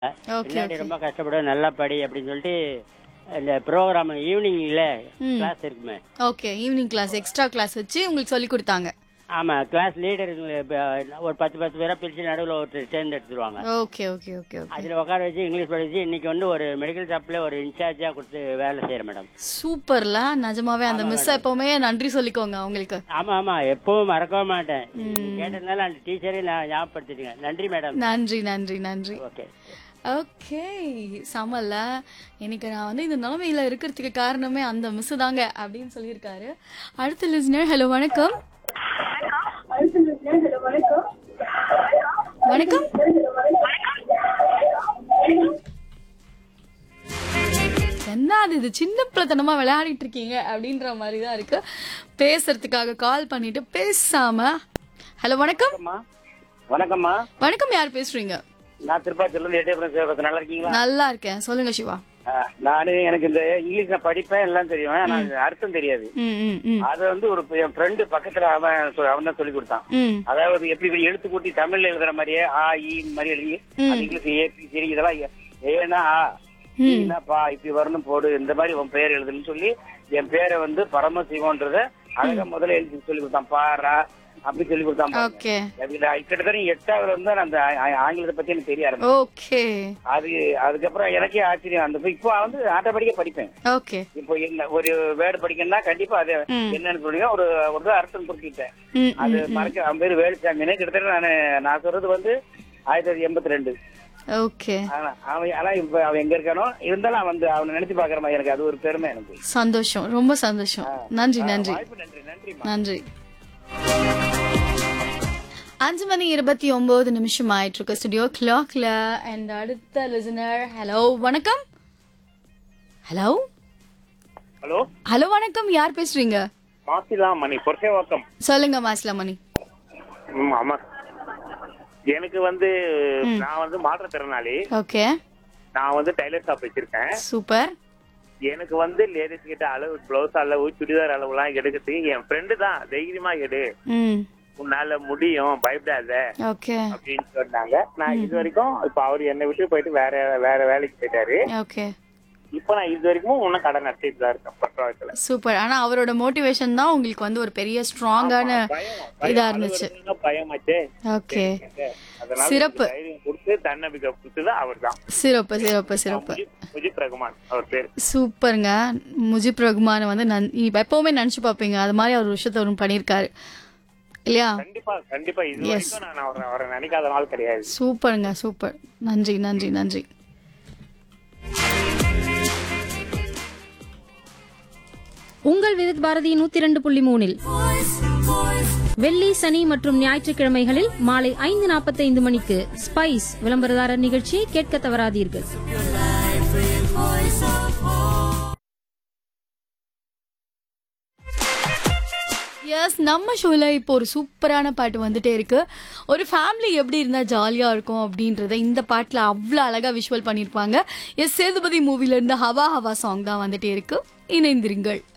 Okay பின்னாடி okay ரொம்ப கஷ்டப்படும் நல்லா படி அப்படின்னு சொல்லிட்டு இந்த ப்ரோக்ராம் ஈவினிங்ல ம். கிளாஸ் இருக்குமே okay evening class extra class வச்சு உங்களுக்கு சொல்லி கொடுத்தாங்க ஆமா கிளாஸ் லீடர் ஒரு பத்து பத்து பேரா பிரிச்சு நடுவில் ஒருத்தர் தேர்ந்தெடுத்துருவாங்க ஓகே ஓகே ஓகே ஓகே அதுல உட்கார வச்சு இங்கிலீஷ் படிச்சு இன்னைக்கு வந்து ஒரு மெடிக்கல் ஷாப்ல ஒரு இன்சார்ஜா கொடுத்து வேலை செய்யறேன் மேடம் சூப்பர்ல நிஜமாவே அந்த மிஸ் எப்பவுமே நன்றி சொல்லிக்கோங்க அவங்களுக்கு ஆமா ஆமா எப்பவும் மறக்கவே மாட்டேன் நீங்க கேட்டதுனால அந்த டீச்சரே நான் ஞாபகப்படுத்திட்டீங்க நன்றி மேடம் நன்றி நன்றி நன்றி ஓகே ஓகே சமல்ல இன்னைக்கு நான் வந்து இந்த நிலைமையில இருக்கிறதுக்கு காரணமே அந்த மிஸ் தாங்க அப்படின்னு சொல்லியிருக்காரு அடுத்த லிஸ்னர் ஹலோ வணக்கம் வணக்கம் என்ன அது இது சின்ன பிள்ளைத்தனமா விளையாடிட்டு இருக்கீங்க அப்படின்ற மாதிரி தான் இருக்கு பேசுறதுக்காக கால் பண்ணிட்டு பேசாம ஹலோ வணக்கம் வணக்கம்மா வணக்கம்மா வணக்கம் யார் பேசுறீங்க நான் திருப்பாச்சூர்ல இருந்து எட்டயபுரம் சேவகத்து நல்லா இருக்கீங்களா நல்லா இருக்கேன் சொல்லுங்க சிவா ஆ, நானு எனக்கு இந்த இங்கிலீஷ் நான் படிப்பேன் எல்லாம் தெரியும் ஆனா அது அர்த்தம் தெரியாது ம் ம் ம் அது வந்து ஒரு என் ஃப்ரெண்டு பக்கத்துல அவன் சொ- அவன் தான் சொல்லி கொடுத்தான் ம் அதாவது எப்படி இப்படி எழுத்து கூட்டி தமிழ்ல எழுதுற மாதிரியே ஆ ஈ இந்த மாதிரி எழுதி அது இங்கிலீஷ் ஏ பி சரி இதெல்லாம் ஏ- ஏன்னா ஆ என்னப்பா இப்படி வரணும் போடு இந்த மாதிரி உன் பேர் எழுதுன்னு சொல்லி என் பேரை வந்து பரமசிவன்றத அழகா முதல்ல எழுதி சொல்லி கொடுத்தான் பாரா அப்படி சொல்லி கொடுத்தான் பாருங்க. ஓகே இதுல கிட்டத்தட்ட எட்டாவது வந்து நான் அந்த ஆ- ஆங்கிலத்தை பத்தி எனக்கு தெரிய ஆரம்பிச்சு ஓகே அது அதுக்கப்புறம் எனக்கே ஆச்சரியம் அந்த இப்போ வந்து ஆட்டோமேட்டிக்கா படிப்பேன் ஓகே இப்போ என்ன ஒரு வேர்டு படிக்கணும்னா கண்டிப்பா அது ம். என்னன்னு சொல்லுங்க ஒரு ஒரு அர்த்தம் புரிஞ்சுக்கிட்டேன் ம் அது மறக்க அவன் பேரு வேலுச்சாமின்னு கிட்டத்தட்ட நான் நான் சொல்றது வந்து ஆயிரத்தி தொள்ளாயிரத்தி எண்பத்தி ரெண்டு ஓகே ஆனா அவன் ஆனா இப்ப அவன் எங்க இருக்கானோ இருந்தாலும் அவன் வந்து அவனை நினைச்சு பாக்குற மாதிரி எனக்கு அது ஒரு பெருமை எனக்கு சந்தோஷம் ரொம்ப சந்தோஷம் நன்றி நன்றி வாய்ப்பு நன்றி நன்றிமா நன்றி அஞ்சு மணி இருபத்தி ஒன்பது நிமிஷம் ஆயிட்டு இருக்கு ஸ்டுடியோ கிளாக்ல அண்ட் அடுத்த லிசனர் ஹலோ வணக்கம் ஹலோ ஹலோ ஹலோ வணக்கம் யார் பேசுறீங்க மாசிலா மணி பொற்சேவாக்கம் சொல்லுங்க மாசிலாமணி ஆமா எனக்கு வந்து நான் வந்து மாற்றுத்திறனாளி ஓகே நான் வந்து டைலர் ஷாப் வச்சிருக்கேன் சூப்பர் எனக்கு வந்து லேடிஸ் கிட்ட அளவு பிளவுஸ் அளவு சுடிதார் அளவு எல்லாம் எடுக்கிறதுக்கு என் ஃப்ரெண்டு தான் தைரியமா எடு ம் உன்னால முடியும் பயப்படாத ஓகே அப்படின்னு சொன்னாங்க நான் இது வரைக்கும் இப்ப அவர் என்னை விட்டு போயிட்டு வேற வேற வேலைக்கு போயிட்டாரு ஓகே இப்ப நான் இது வரைக்கும் இன்னும் கடை நடத்திட்டு தான் இருக்கேன் பற்றாவத்துல சூப்பர் ஆனா அவரோட மோட்டிவேஷன் தான் உங்களுக்கு வந்து ஒரு பெரிய ஸ்ட்ராங்கான இதா இருந்துச்சு பயமாச்சே ஓகே அதனால சிறப்பு. எனக்கு தைரியம் கொடுத்து தன்னம்பிக்கை கொடுத்தது அவர் தான் சிறப்பு சிறப்பு சிறப்பு முஜிப் ரகுமான் அவர் பேர் சூப்பருங்க முஜிப் ரகுமான் வந்து நன் இப்ப எப்பவுமே நினைச்சு பார்ப்பீங்க அது மாதிரி அவர் விஷயத்த ஒன்று பண்ணியிருக்காரு இல்லையா கண்டிப்பா கண்டிப்பா இது வரைக்கும் நான் அவரை அவரை நினைக்காத நாள் கிடையாது சூப்பருங்க சூப்பர் நன்றி நன்றி நன்றி உங்கள் விதித் பாரதி நூத்தி இரண்டு புள்ளி மூணில் வெள்ளி சனி மற்றும் ஞாயிற்றுக்கிழமைகளில் மாலை ஐந்து நாற்பத்தைந்து மணிக்கு ஸ்பைஸ் விளம்பரதாரர் நிகழ்ச்சியை கேட்க தவறாதீர்கள் எஸ் நம்ம ஷோல இப்போ ஒரு சூப்பரான பாட்டு வந்துட்டே இருக்கு ஒரு ஃபேமிலி எப்படி இருந்தா ஜாலியா இருக்கும் அப்படின்றத இந்த பாட்டுல அவ்வளோ அழகா விஷுவல் பண்ணியிருப்பாங்க எஸ் சேதுபதி மூவில இருந்து ஹவா ஹவா சாங் தான் வந்துட்டே இருக்கு இணைந்திருங்கள்